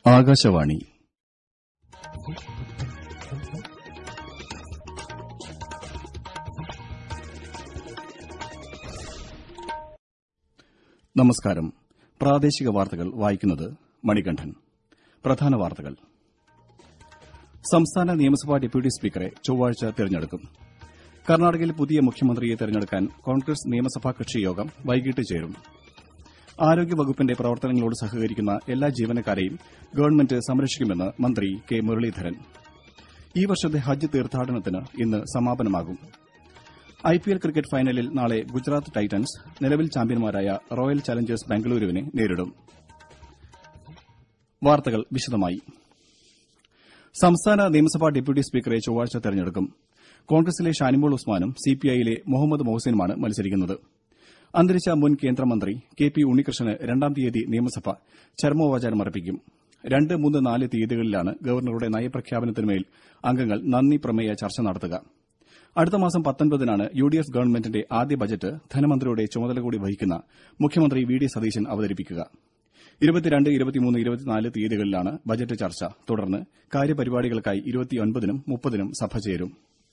ആകാശവാണി നമസ്കാരം പ്രാദേശിക വാർത്തകൾ വായിക്കുന്നത് മണികണ്ഠൻ പ്രധാന വാർത്തകൾ സംസ്ഥാന നിയമസഭാ ഡെപ്യൂട്ടി സ്പീക്കറെ ചൊവ്വാഴ്ച തെരഞ്ഞെടുക്കും കർണാടകയിൽ പുതിയ മുഖ്യമന്ത്രിയെ തെരഞ്ഞെടുക്കാൻ കോൺഗ്രസ് നിയമസഭാ കക്ഷി യോഗം വൈകിട്ട് ചേരും ആരോഗ്യവകുപ്പിന്റെ പ്രവർത്തനങ്ങളോട് സഹകരിക്കുന്ന എല്ലാ ജീവനക്കാരെയും ഗവൺമെന്റ് സംരക്ഷിക്കുമെന്ന് മന്ത്രി കെ മുരളീധരൻ ഈ വർഷത്തെ ഹജ്ജ് തീർത്ഥാടനത്തിന് ഇന്ന് സമാപനമാകും ഐപിഎൽ ക്രിക്കറ്റ് ഫൈനലിൽ നാളെ ഗുജറാത്ത് ടൈറ്റൻസ് നിലവിൽ ചാമ്പ്യന്മാരായ റോയൽ ചലഞ്ചേഴ്സ് ബംഗളൂരുവിനെ നേരിടും വാർത്തകൾ വിശദമായി സംസ്ഥാന നിയമസഭാ ഡെപ്യൂട്ടി സ്പീക്കറെ ചൊവ്വാഴ്ച തെരഞ്ഞെടുക്കും കോൺഗ്രസിലെ ഷാനിമോൾ ഉസ്മാനും സിപിഐയിലെ മുഹമ്മദ് മൊഹസിനുമാണ് മത്സരിക്കുന്നത് അന്തരിച്ച മുൻ കേന്ദ്രമന്ത്രി കെ പി ഉണ്ണികൃഷ്ണന് രണ്ടാം തീയതി നിയമസഭ ചരമോപചാരം അർപ്പിക്കും രണ്ട് മൂന്ന് നാല് തീയതികളിലാണ് ഗവർണറുടെ നയപ്രഖ്യാപനത്തിന്മേൽ അംഗങ്ങൾ നന്ദി പ്രമേയ ചർച്ച നടത്തുക അടുത്ത മാസം പത്തൊൻപതിനാണ് യു ഡി എഫ് ഗവൺമെന്റിന്റെ ആദ്യ ബജറ്റ് ധനമന്ത്രിയുടെ ചുമതല കൂടി വഹിക്കുന്ന മുഖ്യമന്ത്രി വി ഡി സതീശൻ അവതരിപ്പിക്കുക ഇരുപത്തിരണ്ട് ഇരുപത്തിമൂന്ന് ഇരുപത്തിനാല് തീയതികളിലാണ് ബജറ്റ് ചർച്ച തുടർന്ന് കാര്യപരിപാടികൾക്കായി ഇരുപത്തിയൊൻപതിനും മുപ്പതിനും സഭ ചേരും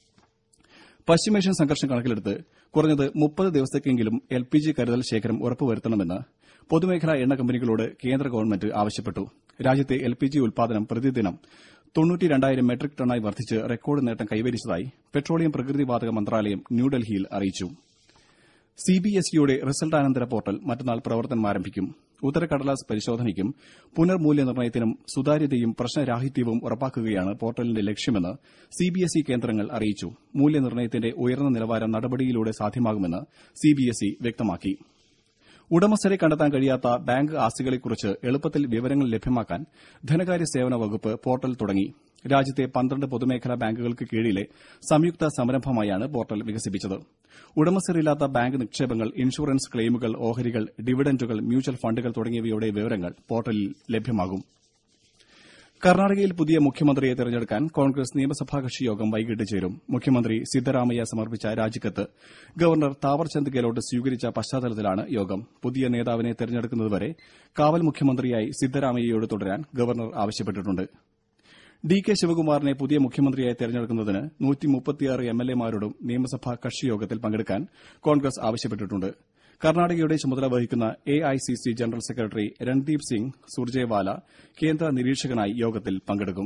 പശ്ചിമേഷ്യൻ സംഘർഷം കണക്കിലെടുത്ത് കുറഞ്ഞത് മുപ്പത് ദിവസത്തേക്കെങ്കിലും എൽ പി ജി കരുതൽ ശേഖരം ഉറപ്പുവരുത്തണമെന്ന് പൊതുമേഖലാ എണ്ണ കമ്പനികളോട് കേന്ദ്ര ഗവൺമെന്റ് ആവശ്യപ്പെട്ടു രാജ്യത്തെ എൽ പി ജി ഉൽപാദനം പ്രതിദിനം തൊണ്ണൂറ്റിരണ്ടായിരം മെട്രിക് ടണ്ണായി വർദ്ധിച്ച് റെക്കോർഡ് നേട്ടം കൈവരിച്ചതായി പെട്രോളിയം പ്രകൃതിവാതക മന്ത്രാലയം ന്യൂഡൽഹിയിൽ അറിയിച്ചു സിബിഎസ്ഇയുടെ റിസൾട്ടാനന്തര പോർട്ടൽ മറ്റന്നാൾ പ്രവർത്തനം ആരംഭിക്കും ഉത്തരക്കടലാസ് പരിശോധനയ്ക്കും പുനർമൂല്യനിർണ്ണയത്തിനും സുതാര്യതയും പ്രശ്നരാഹിത്യവും ഉറപ്പാക്കുകയാണ് പോർട്ടലിന്റെ ലക്ഷ്യമെന്ന് സിബിഎസ്ഇ കേന്ദ്രങ്ങൾ അറിയിച്ചു മൂല്യനിർണ്ണയത്തിന്റെ ഉയർന്ന നിലവാരം നടപടിയിലൂടെ സാധ്യമാകുമെന്ന് സിബിഎസ്ഇ വ്യക്തമാക്കി ഉടമസ്ഥരെ കണ്ടെത്താൻ കഴിയാത്ത ബാങ്ക് ആസ്തികളെക്കുറിച്ച് എളുപ്പത്തിൽ വിവരങ്ങൾ ലഭ്യമാക്കാൻ ധനകാര്യ സേവന വകുപ്പ് പോർട്ടൽ തുടങ്ങി രാജ്യത്തെ പന്ത്രണ്ട് പൊതുമേഖലാ ബാങ്കുകൾക്ക് കീഴിലെ സംയുക്ത സംരംഭമായാണ് പോർട്ടൽ വികസിപ്പിച്ചത് ഉടമസ്ഥരില്ലാത്ത ബാങ്ക് നിക്ഷേപങ്ങൾ ഇൻഷുറൻസ് ക്ലെയിമുകൾ ഓഹരികൾ ഡിവിഡന്റുകൾ മ്യൂച്വൽ ഫണ്ടുകൾ തുടങ്ങിയവയുടെ വിവരങ്ങൾ പോർട്ടലിൽ ലഭ്യമാകും കർണാടകയിൽ പുതിയ മുഖ്യമന്ത്രിയെ തെരഞ്ഞെടുക്കാൻ കോൺഗ്രസ് നിയമസഭാ കക്ഷി യോഗം വൈകിട്ട് ചേരും മുഖ്യമന്ത്രി സിദ്ധരാമയ്യ സമർപ്പിച്ച രാജിക്കത്ത് ഗവർണർ താവർചന്ദ് ഗെഹ്ലോട്ട് സ്വീകരിച്ച പശ്ചാത്തലത്തിലാണ് യോഗം പുതിയ നേതാവിനെ തെരഞ്ഞെടുക്കുന്നതുവരെ കാവൽ മുഖ്യമന്ത്രിയായി സിദ്ധരാമയ്യയോട് തുടരാൻ ഗവർണർ ആവശ്യപ്പെട്ടിട്ടുണ്ട് ഡി കെ ശിവകുമാറിനെ പുതിയ മുഖ്യമന്ത്രിയായി തെരഞ്ഞെടുക്കുന്നതിന് എംഎൽഎമാരോടും നിയമസഭാ കക്ഷിയോഗത്തിൽ പങ്കെടുക്കാൻ കോൺഗ്രസ് ആവശ്യപ്പെട്ടിട്ടുണ്ട് കർണാടകയുടെ ചുമതല വഹിക്കുന്ന AICC general secretary Randeep Singh Surjewala കേന്ദ്ര നിരീക്ഷകനായി യോഗത്തിൽ പങ്കെടുക്കും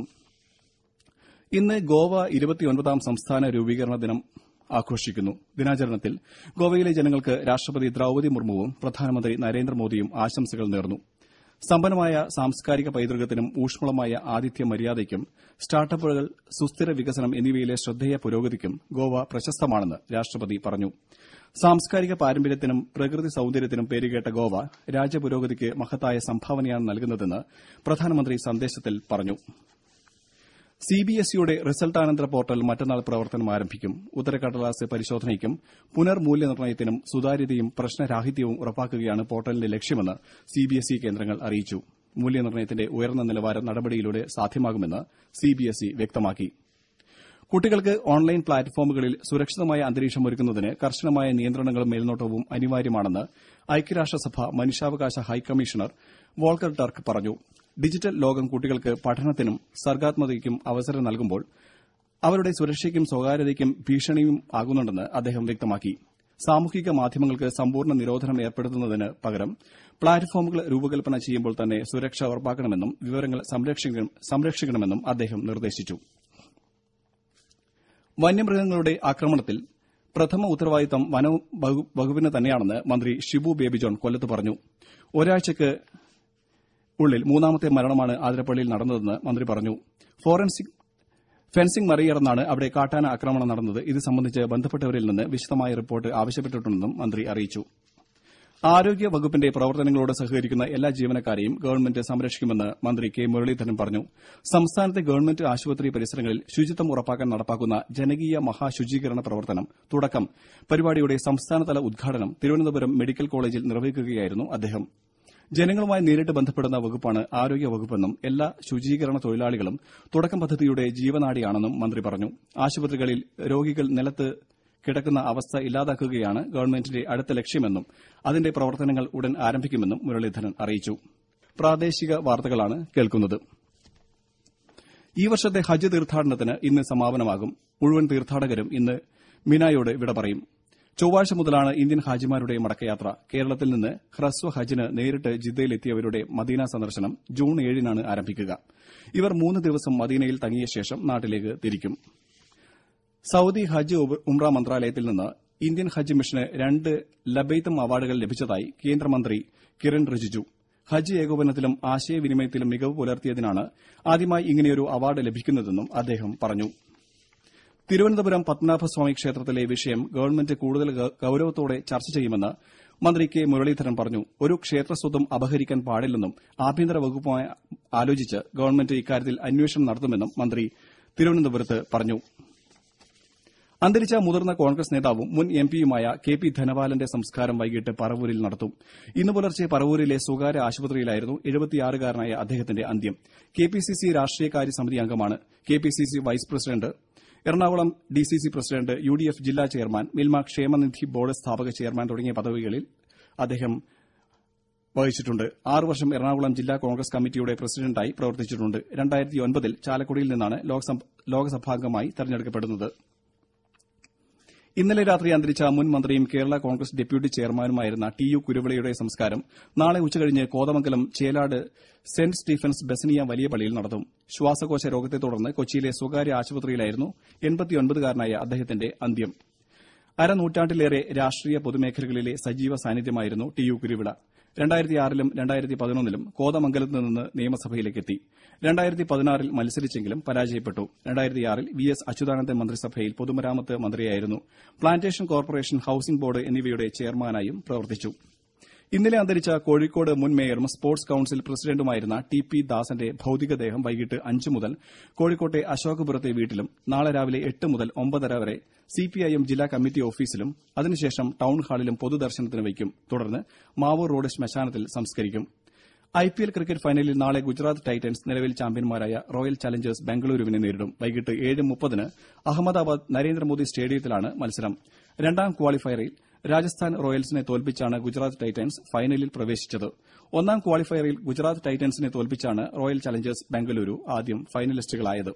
ഇന്ന് ഗോവ ഇരുപത്തിയൊൻപതാം സംസ്ഥാന രൂപീകരണ ദിനം ആഘോഷിക്കുന്നു ദിനാചരണത്തിൽ ഗോവയിലെ ജനങ്ങൾക്ക് രാഷ്ട്രപതി ദ്രൌപതി മുർമുവും പ്രധാനമന്ത്രി നരേന്ദ്രമോദിയും ആശംസകൾ നേർന്നു സമ്പന്നമായ സാംസ്കാരിക പൈതൃകത്തിനും ഊഷ്മളമായ ആതിഥ്യ മര്യാദയ്ക്കും സ്റ്റാർട്ടപ്പുകൾ സുസ്ഥിര വികസനം എന്നിവയിലെ ശ്രദ്ധേയ പുരോഗതിക്കും ഗോവ പ്രശസ്തമാണെന്ന് രാഷ്ട്രപതി പറഞ്ഞു സാംസ്കാരിക പാരമ്പര്യത്തിനും പ്രകൃതി സൌന്ദര്യത്തിനും പേരുകേട്ട ഗോവ രാജ്യപുരോഗതിക്ക് മഹത്തായ സംഭാവനയാണ് നൽകുന്നതെന്ന് പ്രധാനമന്ത്രി സന്ദേശത്തിൽ പറഞ്ഞു സിബിഎസ്ഇയുടെ റിസൾട്ടാനന്തര പോർട്ടൽ മറ്റന്നാൾ പ്രവർത്തനം ആരംഭിക്കും ഉത്തരക്കടലാസ് പരിശോധനയ്ക്കും പുനർമൂല്യനിർണ്ണയത്തിനും സുതാര്യതയും പ്രശ്നരാഹിത്യവും ഉറപ്പാക്കുകയാണ് പോർട്ടലിന്റെ ലക്ഷ്യമെന്ന് സിബിഎസ്ഇ കേന്ദ്രങ്ങൾ അറിയിച്ചു മൂല്യനിർണ്ണയത്തിന്റെ ഉയർന്ന നിലവാരം നടപടിയിലൂടെ സാധ്യമാകുമെന്ന് സിബിഎസ്ഇ വ്യക്തമാക്കി കുട്ടികൾക്ക് ഓൺലൈൻ പ്ലാറ്റ്ഫോമുകളിൽ സുരക്ഷിതമായ അന്തരീക്ഷം ഒരുക്കുന്നതിന് കർശനമായ നിയന്ത്രണങ്ങളും മേൽനോട്ടവും അനിവാര്യമാണെന്ന് ഐക്യരാഷ്ട്രസഭ മനുഷ്യാവകാശ ഹൈക്കമ്മീഷണർ വോൾക്കർ ടർക്ക് പറഞ്ഞു ഡിജിറ്റൽ ലോകം കുട്ടികൾക്ക് പഠനത്തിനും സർഗാത്മകതയ്ക്കും അവസരം നൽകുമ്പോൾ അവരുടെ സുരക്ഷയ്ക്കും സ്വകാര്യതയ്ക്കും ഭീഷണിയും ആകുന്നുണ്ടെന്ന് അദ്ദേഹം വ്യക്തമാക്കി സാമൂഹിക മാധ്യമങ്ങൾക്ക് സമ്പൂർണ്ണ നിരോധനം ഏർപ്പെടുത്തുന്നതിന് പകരം പ്ലാറ്റ്ഫോമുകൾ രൂപകൽപ്പന ചെയ്യുമ്പോൾ തന്നെ സുരക്ഷ ഉറപ്പാക്കണമെന്നും വിവരങ്ങൾ സംരക്ഷിക്കണമെന്നും അദ്ദേഹം നിർദ്ദേശിച്ചു വന്യമൃഗങ്ങളുടെ ആക്രമണത്തിൽ പ്രഥമ ഉത്തരവാദിത്തം വനം വകുപ്പിന് തന്നെയാണെന്ന് മന്ത്രി ഷിബു ബേബി ജോൺ കൊല്ലത്ത് പറഞ്ഞു ഒരാഴ്ചയ്ക്ക് ഉള്ളിൽ മൂന്നാമത്തെ മരണമാണ് ആതിരപ്പള്ളിയിൽ നടന്നതെന്ന് മന്ത്രി പറഞ്ഞു ഫോറൻസിക് ഫെൻസിംഗ് മറികടന്നാണ് അവിടെ കാട്ടാന ആക്രമണം നടന്നത് ഇത് സംബന്ധിച്ച് ബന്ധപ്പെട്ടവരിൽ നിന്ന് വിശദമായ റിപ്പോർട്ട് ആവശ്യപ്പെട്ടിട്ടുണ്ടെന്നും മന്ത്രി അറിയിച്ചു ആരോഗ്യ വകുപ്പിന്റെ പ്രവർത്തനങ്ങളോട് സഹകരിക്കുന്ന എല്ലാ ജീവനക്കാരെയും ഗവൺമെന്റ് സംരക്ഷിക്കുമെന്ന് മന്ത്രി കെ മുരളീധരൻ പറഞ്ഞു സംസ്ഥാനത്തെ ഗവൺമെന്റ് ആശുപത്രി പരിസരങ്ങളിൽ ശുചിത്വം ഉറപ്പാക്കാൻ നടപ്പാക്കുന്ന ജനകീയ മഹാശുചീകരണ പ്രവർത്തനം തുടക്കം പരിപാടിയുടെ സംസ്ഥാനതല ഉദ്ഘാടനം തിരുവനന്തപുരം മെഡിക്കൽ കോളേജിൽ നിർവഹിക്കുകയായിരുന്നു അദ്ദേഹം ജനങ്ങളുമായി നേരിട്ട് ബന്ധപ്പെടുന്ന വകുപ്പാണ് ആരോഗ്യ വകുപ്പെന്നും എല്ലാ ശുചീകരണ തൊഴിലാളികളും തുടക്കം പദ്ധതിയുടെ ജീവനാഡിയാണെന്നും മന്ത്രി പറഞ്ഞു ആശുപത്രികളിൽ രോഗികൾ നിലത്ത് കിടക്കുന്ന അവസ്ഥ ഇല്ലാതാക്കുകയാണ് ഗവൺമെന്റിന്റെ അടുത്ത ലക്ഷ്യമെന്നും അതിന്റെ പ്രവർത്തനങ്ങൾ ഉടൻ ആരംഭിക്കുമെന്നും മുരളീധരൻ അറിയിച്ചു പ്രാദേശിക വാർത്തകളാണ് കേൾക്കുന്നത് ഈ വർഷത്തെ ഹജ്ജ് തീർത്ഥാടനത്തിന് ഇന്ന് സമാപനമാകും മുഴുവൻ തീർത്ഥാടകരും ഇന്ന് മിനായോട് വിട പറയും ചൊവ്വാഴ്ച മുതലാണ് ഇന്ത്യൻ ഹാജിമാരുടെ മടക്കയാത്ര കേരളത്തിൽ നിന്ന് ഹ്രസ്വ ഹജ്ജിന് നേരിട്ട് ജിദ്ദയിലെത്തിയവരുടെ മദീന സന്ദർശനം ജൂൺ ഏഴിനാണ് ആരംഭിക്കുക ഇവർ മൂന്ന് ദിവസം മദീനയിൽ തങ്ങിയ ശേഷം നാട്ടിലേക്ക് തിരിക്കും സൌദി ഹജ്ജ് ഉംറ മന്ത്രാലയത്തിൽ നിന്ന് ഇന്ത്യൻ ഹജ്ജ് മിഷന് രണ്ട് ലബൈത്തം അവാർഡുകൾ ലഭിച്ചതായി കേന്ദ്രമന്ത്രി കിരൺ റിജിജു ഹജ്ജ് ഏകോപനത്തിലും ആശയവിനിമയത്തിലും മികവ് പുലർത്തിയതിനാണ് ആദ്യമായി ഇങ്ങനെയൊരു അവാർഡ് ലഭിക്കുന്നതെന്നും അദ്ദേഹം പറഞ്ഞു തിരുവനന്തപുരം പത്മനാഭസ്വാമി ക്ഷേത്രത്തിലെ വിഷയം ഗവൺമെന്റ് കൂടുതൽ ഗൌരവത്തോടെ ചർച്ച ചെയ്യുമെന്ന് മന്ത്രി കെ മുരളീധരൻ പറഞ്ഞു ഒരു ക്ഷേത്രസ്വത്തും അപഹരിക്കാൻ പാടില്ലെന്നും ആഭ്യന്തര വകുപ്പുമായി ആലോചിച്ച് ഗവൺമെന്റ് ഇക്കാര്യത്തിൽ അന്വേഷണം നടത്തുമെന്നും മന്ത്രി തിരുവനന്തപുരത്ത് പറഞ്ഞു അന്തരിച്ച മുതിർന്ന കോൺഗ്രസ് നേതാവും മുൻ എംപിയുമായ കെ പി ധനപാലന്റെ സംസ്കാരം വൈകിട്ട് പറവൂരിൽ നടത്തും ഇന്ന് പുലർച്ചെ പറവൂരിലെ സ്വകാര്യ ആശുപത്രിയിലായിരുന്നു എഴുപത്തിയാറുകാരനായ അദ്ദേഹത്തിന്റെ അന്ത്യം കെപിസിസി രാഷ്ട്രീയകാര്യ സമിതി അംഗമാണ് KPCC vice president Ernakulam DCC president UDF ജില്ലാ ചെയർമാൻ മിൽമ ക്ഷേമനിധി ബോർഡ് സ്ഥാപക ചെയർമാൻ തുടങ്ങിയ പദവികളിൽ അദ്ദേഹം വഹിച്ചിട്ടുണ്ട് ആറ് വർഷം എറണാകുളം ജില്ലാ കോൺഗ്രസ് കമ്മിറ്റിയുടെ പ്രസിഡന്റായി പ്രവർത്തിച്ചിട്ടുണ്ട് രണ്ടായിരത്തി ചാലക്കുടിയിൽ നിന്നാണ് ലോക്സഭാംഗമായി തെരഞ്ഞെടുക്കപ്പെടുന്നത് ഇന്നലെ രാത്രി അന്തരിച്ച മുൻ മന്ത്രിയും കേരള കോൺഗ്രസ് ഡെപ്യൂട്ടി ചെയർമാനുമായിരുന്ന ടി യു കുരുവിളയുടെ സംസ്കാരം നാളെ ഉച്ചകഴിഞ്ഞ് Kothamangalam Chelad Saint Stephen's Bethania വലിയ പള്ളിയിൽ നടത്തും ശ്വാസകോശ രോഗത്തെ തുടർന്ന് കൊച്ചിയിലെ സ്വകാര്യ ആശുപത്രിയിലായിരുന്നു എൺപത്തിയൊൻപതുകാരനായ അദ്ദേഹത്തിന്റെ അന്ത്യം അരനൂറ്റാണ്ടിലേറെ രാഷ്ട്രീയ പൊതുമേഖലകളിലെ സജീവ സാന്നിധ്യമായിരുന്നു ടി യു കുരുവിള രണ്ടായിരത്തിയാറിലും രണ്ടായിരത്തി പതിനൊന്നിലും കോതമംഗലത്ത് നിന്ന് നിയമസഭയിലേക്കെത്തി രണ്ടായിരത്തി പതിനാറിൽ മത്സരിച്ചെങ്കിലും പരാജയപ്പെട്ടു രണ്ടായിരത്തിയാറിൽ വി എസ് അച്യുതാനന്ദൻ മന്ത്രിസഭയിൽ പൊതുമരാമത്ത് മന്ത്രിയായിരുന്നു പ്ലാന്റേഷൻ കോർപ്പറേഷൻ ഹൌസിംഗ് ബോർഡ് എന്നിവയുടെ ചെയർമാനായും പ്രവർത്തിച്ചു ഇന്നലെ അന്തരിച്ച കോഴിക്കോട് മുൻ മേയറും സ്പോർട്സ് കൌൺസിൽ പ്രസിഡന്റുമായിരുന്ന ടി പി ദാസന്റെ ഭൌതികദേഹം വൈകിട്ട് അഞ്ച് മുതൽ കോഴിക്കോട്ടെ അശോകപുരത്തെ വീട്ടിലും നാളെ രാവിലെ എട്ട് മുതൽ ഒമ്പതര വരെ സിപിഐഎം ജില്ലാ കമ്മിറ്റി ഓഫീസിലും അതിനുശേഷം ടൌൺ ഹാളിലും പൊതുദർശനത്തിന് വയ്ക്കും തുടർന്ന് മാവൂർ റോഡ് ശ്മശാനത്തിൽ സംസ്കരിക്കും ഐപിഎൽ ക്രിക്കറ്റ് ഫൈനലിൽ നാളെ ഗുജറാത്ത് ടൈറ്റൻസ് നിലവിൽ ചാമ്പ്യന്മാരായ റോയൽ ചലഞ്ചേഴ്സ് ബംഗളൂരുവിനെ നേരിടും വൈകിട്ട് ഏഴ് മുപ്പതിന് അഹമ്മദാബാദ് നരേന്ദ്രമോദി സ്റ്റേഡിയത്തിലാണ് മത്സരം രണ്ടാം ക്വാളിഫയറിൽ രാജസ്ഥാൻ റോയൽസിനെ തോൽപ്പിച്ചാണ് ഗുജറാത്ത് ടൈറ്റൻസ് ഫൈനലിൽ പ്രവേശിച്ചത് ഒന്നാം ക്വാളിഫയറിൽ ഗുജറാത്ത് ടൈറ്റൻസിനെ തോൽപ്പിച്ചാണ് റോയൽ ചലഞ്ചേഴ്സ് ബംഗളൂരു ആദ്യം ഫൈനലിസ്റ്റുകളായത്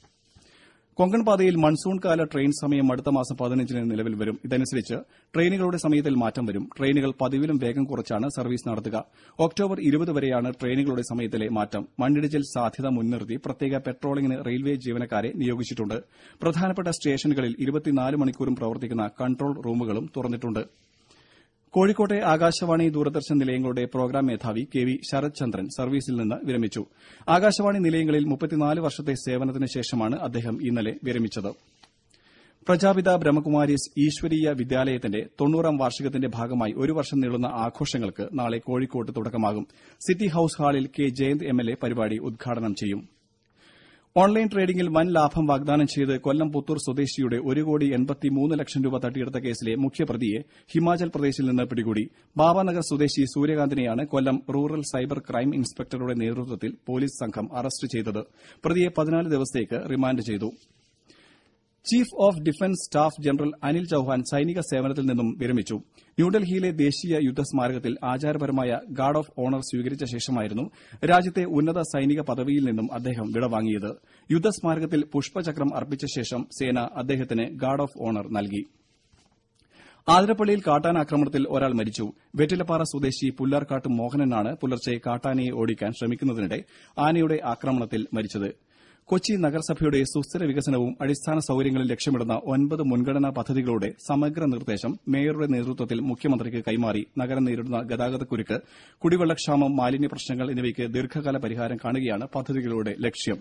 കൊങ്കൺ പാതയിൽ മൺസൂൺ കാല ട്രെയിൻ സമയം അടുത്ത മാസം പതിനഞ്ചിന് നിലവിൽ വരും ഇതനുസരിച്ച് ട്രെയിനുകളുടെ സമയത്തിൽ മാറ്റം വരും ട്രെയിനുകൾ പതിവിലും വേഗം കുറച്ചാണ് സർവീസ് നടത്തുക ഒക്ടോബർ ഇരുപത് വരെയാണ് ട്രെയിനുകളുടെ സമയത്തിലെ മാറ്റം മണ്ണിടിച്ചിൽ സാധ്യത മുൻനിർത്തി പ്രത്യേക പെട്രോളിംഗിന് റെയിൽവേ ജീവനക്കാരെ നിയോഗിച്ചിട്ടുണ്ട് പ്രധാനപ്പെട്ട സ്റ്റേഷനുകളിൽ ഇരുപത്തിനാല് മണിക്കൂറും പ്രവർത്തിക്കുന്ന കൺട്രോൾ റൂമുകളും തുറന്നിട്ടുണ്ട് കോഴിക്കോട്ടെ ആകാശവാണി ദൂരദർശൻ നിലയങ്ങളുടെ പ്രോഗ്രാം മേധാവി കെ വി ശരത് ചന്ദ്രൻ സർവീസിൽ നിന്ന് വിരമിച്ചു ആകാശവാണി നിലയങ്ങളിൽ മുപ്പത്തിനാല് വർഷത്തെ സേവനത്തിന് ശേഷമാണ് അദ്ദേഹം ഇന്നലെ വിരമിച്ചത് പ്രജാപിത ബ്രഹ്മകുമാരീസ് ഈശ്വരീയ വിദ്യാലയത്തിന്റെ തൊണ്ണൂറാം വാർഷികത്തിന്റെ ഭാഗമായി ഒരു വർഷം നീളുന്ന ആഘോഷങ്ങൾക്ക് നാളെ കോഴിക്കോട്ട് തുടക്കമാകും സിറ്റി ഹൌസ് ഹാളിൽ കെ ജയന്ത് എംഎൽഎ പരിപാടി ഉദ്ഘാടനം ചെയ്യും ഓൺലൈൻ ട്രേഡിംഗിൽ വൻ ലാഭം വാഗ്ദാനം ചെയ്ത് കൊല്ലം പുത്തൂർ സ്വദേശിയുടെ ഒരു കോടി എൺപത്തിമൂന്ന് ലക്ഷം രൂപ തട്ടിയെടുത്ത കേസിലെ മുഖ്യപ്രതിയെ ഹിമാചൽ പ്രദേശിൽ നിന്ന് പിടികൂടി ബാബാനഗർ സ്വദേശി സൂര്യകാന്തിനെയാണ് കൊല്ലം റൂറൽ സൈബർ ക്രൈം ഇൻസ്പെക്ടറുടെ നേതൃത്വത്തിൽ പോലീസ് സംഘം അറസ്റ്റ് ചെയ്തത് പ്രതിയെ പതിനാല് ദിവസത്തേക്ക് റിമാൻഡ് ചെയ്തു chief of defence staff general Anil Chauhan സൈനിക സേവനത്തിൽ നിന്നും വിരമിച്ചു ന്യൂഡൽഹിയിലെ ദേശീയ യുദ്ധസ്മാരകത്തിൽ ആചാരപരമായ ഗാർഡ് ഓഫ് ഓണർ സ്വീകരിച്ച ശേഷമായിരുന്നു രാജ്യത്തെ ഉന്നത സൈനിക പദവിയിൽ നിന്നും അദ്ദേഹം വിടവാങ്ങിയത് യുദ്ധസ്മാരകത്തിൽ പുഷ്പചക്രം അർപ്പിച്ച ശേഷം സേന അദ്ദേഹത്തിന് ഗാർഡ് ഓഫ് ഓണർ നൽകി ആതിരപ്പള്ളിയിൽ കാട്ടാനാക്രമണത്തിൽ ഒരാൾ മരിച്ചു വെറ്റിലപ്പാറ സ്വദേശി പുല്ലാർക്കാട്ട് മോഹനനാണ് പുലർച്ചെ കാട്ടാനയെ ഓടിക്കാൻ ശ്രമിക്കുന്നതിനിടെ ആനയുടെ ആക്രമണത്തിൽ മരിച്ചത് കൊച്ചി നഗരസഭയുടെ സുസ്ഥിര വികസനവും അടിസ്ഥാന സൌകര്യങ്ങളും ലക്ഷ്യമിടുന്ന ഒൻപത് മുൻഗണനാ പദ്ധതികളുടെ സമഗ്ര നിർദ്ദേശം മേയറുടെ നേതൃത്വത്തിൽ മുഖ്യമന്ത്രിക്ക് കൈമാറി നഗരം നേരിടുന്ന ഗതാഗതക്കുരുക്ക് കുടിവെള്ളക്ഷാമം മാലിന്യ പ്രശ്നങ്ങൾ എന്നിവയ്ക്ക് ദീർഘകാല പരിഹാരം കാണുകയാണ് പദ്ധതികളുടെ ലക്ഷ്യം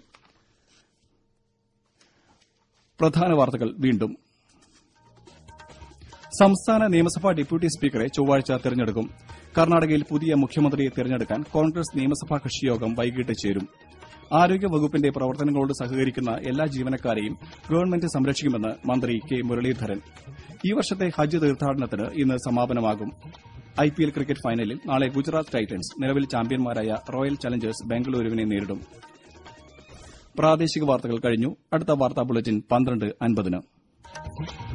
പ്രധാന വാർത്തകൾ വീണ്ടും സംസ്ഥാന നിയമസഭാ ഡെപ്യൂട്ടി സ്പീക്കറെ ചൊവ്വാഴ്ച തെരഞ്ഞെടുക്കും കർണാടകയിൽ പുതിയ മുഖ്യമന്ത്രിയെ തെരഞ്ഞെടുക്കാൻ കോൺഗ്രസ് നിയമസഭാ കക്ഷിയോഗം വൈകിട്ട് ചേരും ആരോഗ്യ വകുപ്പിന്റെ പ്രവർത്തനങ്ങളോട് സഹകരിക്കുന്ന എല്ലാ ജീവനക്കാരെയും ഗവൺമെന്റ് സംരക്ഷിക്കുമെന്ന് മന്ത്രി കെ മുരളീധരൻ ഈ വർഷത്തെ ഹജ്ജ് തീർത്ഥാടനത്തിന് ഇന്ന് സമാപനമാകും ഐപിഎൽ ക്രിക്കറ്റ് ഫൈനലിൽ നാളെ ഗുജറാത്ത് ടൈറ്റൻസ് നിലവിൽ ചാമ്പ്യന്മാരായ റോയൽ ചലഞ്ചേഴ്സ് ബംഗളൂരുവിനെ നേരിടും പ്രാദേശിക വാർത്തകൾ കഴിഞ്ഞു അടുത്ത വാർത്താ ബുള്ളറ്റിൻ പന്ത്രണ്ട് അൻപതിന്